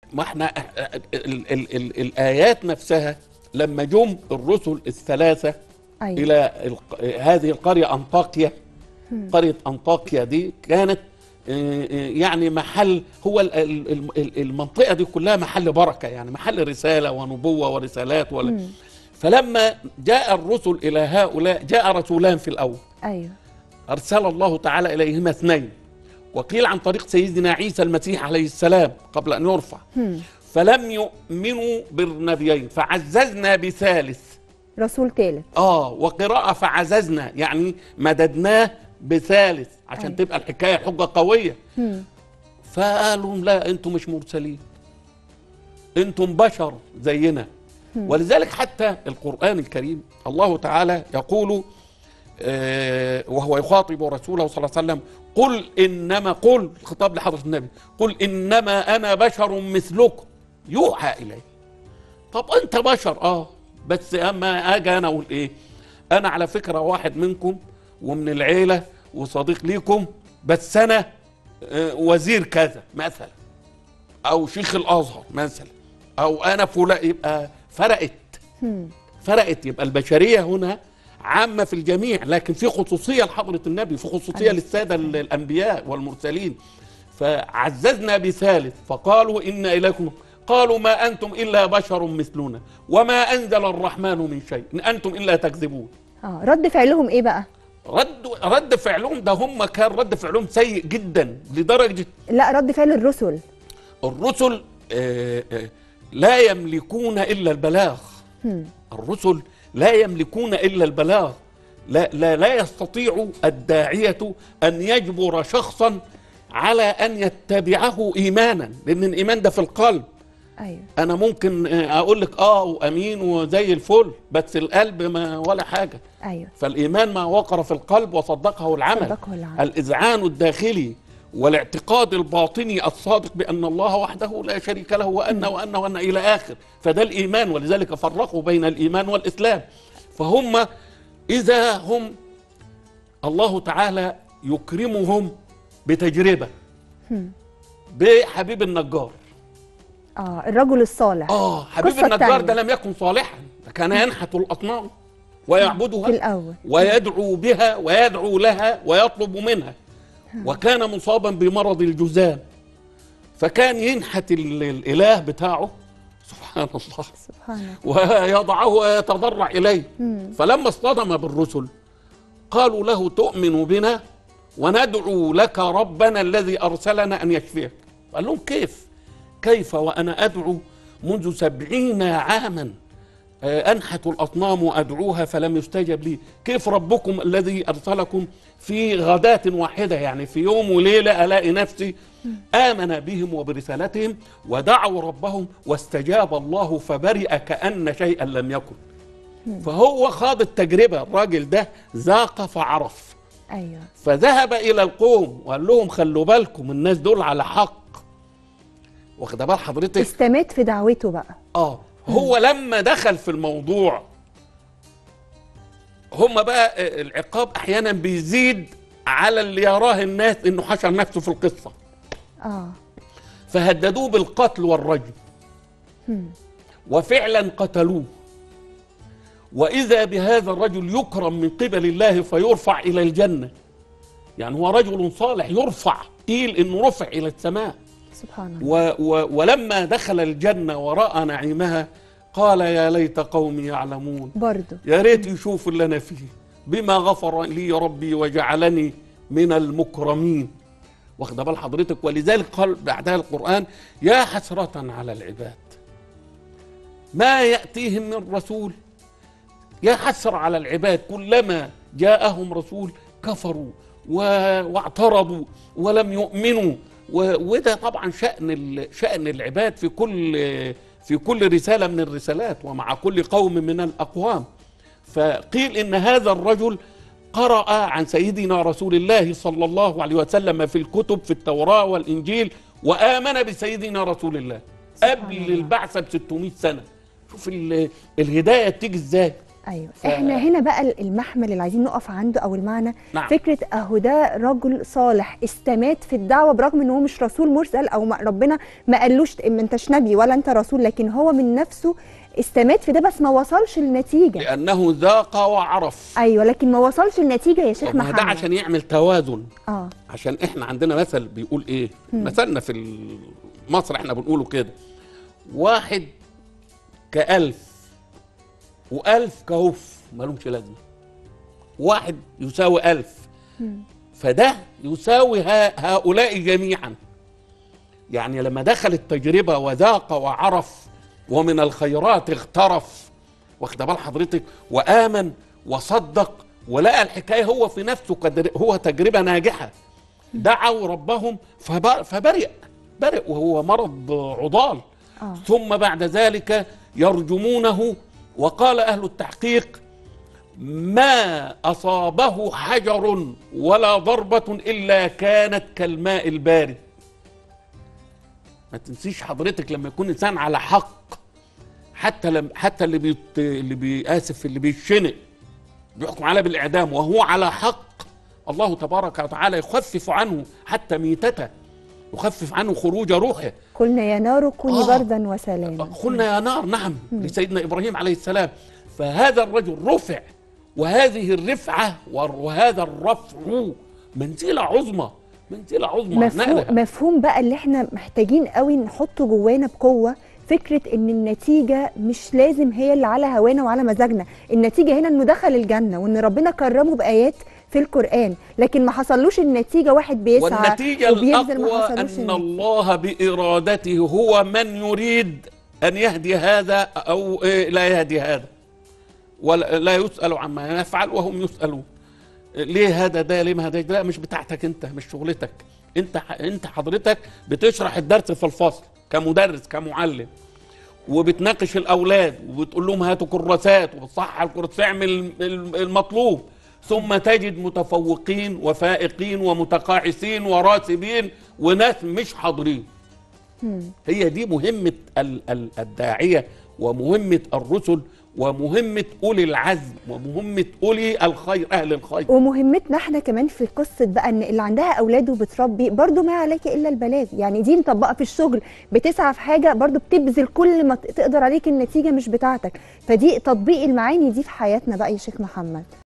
ما احنا ال ال ال الايات نفسها لما جم الرسل الثلاثه ايوه الى الق- هذه القريه انطاكيا قريه انطاكيا دي كانت آه، آه، يعني محل هو ال- ال- ال- المنطقه دي كلها محل بركه يعني محل رساله ونبوه ورسالات ولا مم. فلما جاء الرسل الى هؤلاء جاء رسولان في الاول ايوه أرسل الله تعالى إليهما اثنين وقيل عن طريق سيدنا عيسى المسيح عليه السلام قبل أن يرفع هم. فلم يؤمنوا بالنبيين فعززنا بثالث رسول ثالث آه وقراءة فعززنا يعني مددناه بثالث عشان أيوة. تبقى الحكاية حجة قوية هم. فقالوا لا أنتم مش مرسلين أنتم بشر زينا ولذلك حتى القرآن الكريم الله تعالى يقول آه، وهو يخاطب رسوله صلى الله عليه وسلم قل إنما قل الخطاب لحضرة النبي قل إنما أنا بشر مثلكم يوحى إلي طب أنت بشر آه بس أما أجي أنا أقول إيه أنا على فكرة واحد منكم ومن العيلة وصديق ليكم بس أنا آه، وزير كذا مثلا أو شيخ الأزهر مثلا أو أنا فلان يبقى فرقت هم. فرقت يبقى البشريه هنا عامه في الجميع لكن في خصوصيه لحضره النبي في خصوصيه أيوة. للساده ال- الانبياء والمرسلين فعززنا بثالث فقالوا ان اليكم قالوا ما انتم الا بشر مثلنا وما انزل الرحمن من شيء ان انتم الا تكذبون اه رد فعلهم ايه بقى رد رد فعلهم ده هم كان رد فعلهم سيء جدا لدرجه لا رد فعل الرسل الرسل آه، آه، لا يملكون الا البلاغ هم. الرسل لا يملكون الا البلاغ لا لا لا يستطيع الداعيه ان يجبر شخصا على ان يتبعه ايمانا لان الايمان ده في القلب ايوه انا ممكن آه، اقول لك اه وامين وزي الفل بس القلب ما ولا حاجه ايوه فالايمان ما وقر في القلب وصدقه العمل صدقه العمل. الاذعان الداخلي والاعتقاد الباطني الصادق بان الله وحده لا شريك له وان وان وان الى اخر فده الايمان ولذلك فرقوا بين الايمان والاسلام فهم اذا هم الله تعالى يكرمهم بتجربه هم. بحبيب النجار اه الرجل الصالح اه حبيب قصة النجار ده تانية. لم يكن صالحا ده كان ينحت الاصنام في ويعبدها الاول ويدعو بها ويدعو لها ويطلب منها وكان مصابا بمرض الجذام فكان ينحت ال- الاله بتاعه سبحان الله سبحانه ويضعه ويتضرع اليه مم. فلما اصطدم بالرسل قالوا له تؤمن بنا وندعو لك ربنا الذي ارسلنا ان يشفيك قال لهم كيف كيف وانا ادعو منذ سبعين عاما آه، انحت الاصنام وادعوها فلم يستجب لي كيف ربكم الذي ارسلكم في غداة واحدة يعني في يوم وليلة الاقي نفسي امن بهم وبرسالتهم ودعوا ربهم واستجاب الله فبرئ كأن شيئا لم يكن فهو خاض التجربة الراجل ده ذاق فعرف ايوه فذهب إلى القوم وقال لهم خلوا بالكم الناس دول على حق واخد بال حضرتك استمات في دعوته بقى اه هو لما دخل في الموضوع هم بقى آه، العقاب احيانا بيزيد على اللي يراه الناس انه حشر نفسه في القصه اه فهددوه بالقتل والرجم هم. وفعلا قتلوه واذا بهذا الرجل يكرم من قبل الله فيرفع الى الجنه يعني هو رجل صالح يرفع قيل انه رفع الى السماء سبحان الله و و ولما دخل الجنه وراى نعيمها قال يا ليت قومي يعلمون برضه يا ريت يشوفوا اللي انا فيه بما غفر لي ربي وجعلني من المكرمين واخد بال حضرتك ولذلك قال بعدها القران يا حسره على العباد ما ياتيهم من رسول يا حسر على العباد كلما جاءهم رسول كفروا و... واعترضوا ولم يؤمنوا و... وده طبعا شأن ال... شأن العباد في كل في كل رسالة من الرسالات ومع كل قوم من الأقوام فقيل إن هذا الرجل قرأ عن سيدنا رسول الله صلى الله عليه وسلم في الكتب في التوراة والإنجيل وآمن بسيدنا رسول الله سبحان قبل الله. البعثة ب 600 سنة شوف ال... الهداية بتيجي ازاي ايوه ف- احنا هنا بقى المحمل اللي عايزين نقف عنده او المعنى نعم. فكره اهو ده رجل صالح استمات في الدعوه برغم ان هو مش رسول مرسل او ما ربنا ما قالوش ما انتش نبي ولا انت رسول لكن هو من نفسه استمات في ده بس ما وصلش لنتيجه لانه ذاق وعرف ايوه لكن ما وصلش لنتيجه يا شيخ طب ما محمد ده عشان يعمل توازن اه عشان احنا عندنا مثل بيقول ايه مثلنا في مصر احنا بنقوله كده واحد كألف وألف كهف مالهمش لازمة واحد يساوي ألف فده يساوي ها هؤلاء جميعا يعني لما دخل التجربة وذاق وعرف ومن الخيرات اغترف واخد بال حضرتك وآمن وصدق ولقى الحكاية هو في نفسه قد هو تجربة ناجحة دعوا ربهم فب- فبرئ برئ وهو مرض عضال آه. ثم بعد ذلك يرجمونه وقال أهل التحقيق ما أصابه حجر ولا ضربة إلا كانت كالماء البارد ما تنسيش حضرتك لما يكون إنسان على حق حتى لم حتى اللي بيت اللي بيآسف اللي بيشنق بيحكم عليه بالإعدام وهو على حق الله تبارك وتعالى يخفف عنه حتى ميتته يخفف عنه خروج روحه قلنا يا نار كوني آه. بردا وسلاما قلنا يا نار نعم لسيدنا ابراهيم عليه السلام فهذا الرجل رفع وهذه الرفعه وهذا الرفع منزله عظمى منزله عظمى مفهوم, نقلة. مفهوم بقى اللي احنا محتاجين قوي نحطه جوانا بقوه فكره ان النتيجه مش لازم هي اللي على هوانا وعلى مزاجنا النتيجه هنا انه دخل الجنه وان ربنا كرمه بايات في القران لكن ما حصلوش النتيجه واحد بيسعى والنتيجه وبيبذل ما الاقوى حصلوش ان النتيجة. الله بارادته هو من يريد ان يهدي هذا او إيه، لا يهدي هذا ولا لا يسال عما يفعل وهم يسالون ليه هذا ده ليه ما هذا ده لا مش بتاعتك انت مش شغلتك انت انت حضرتك بتشرح الدرس في الفصل كمدرس كمعلم وبتناقش الاولاد وبتقول لهم هاتوا كراسات وبتصحح الكراسات اعمل المطلوب ثم تجد متفوقين وفائقين ومتقاعسين وراسبين وناس مش حاضرين هي دي مهمة ال- ال- الداعية ومهمة الرسل ومهمة أولي العزم ومهمة أولي الخير أهل الخير ومهمتنا احنا كمان في قصه بقى ان اللي عندها اولاد وبتربي برضو ما عليك الا البلاغ يعني دي مطبقه في الشغل بتسعى في حاجه برضو بتبذل كل ما تقدر عليك النتيجه مش بتاعتك فدي تطبيق المعاني دي في حياتنا بقى يا شيخ محمد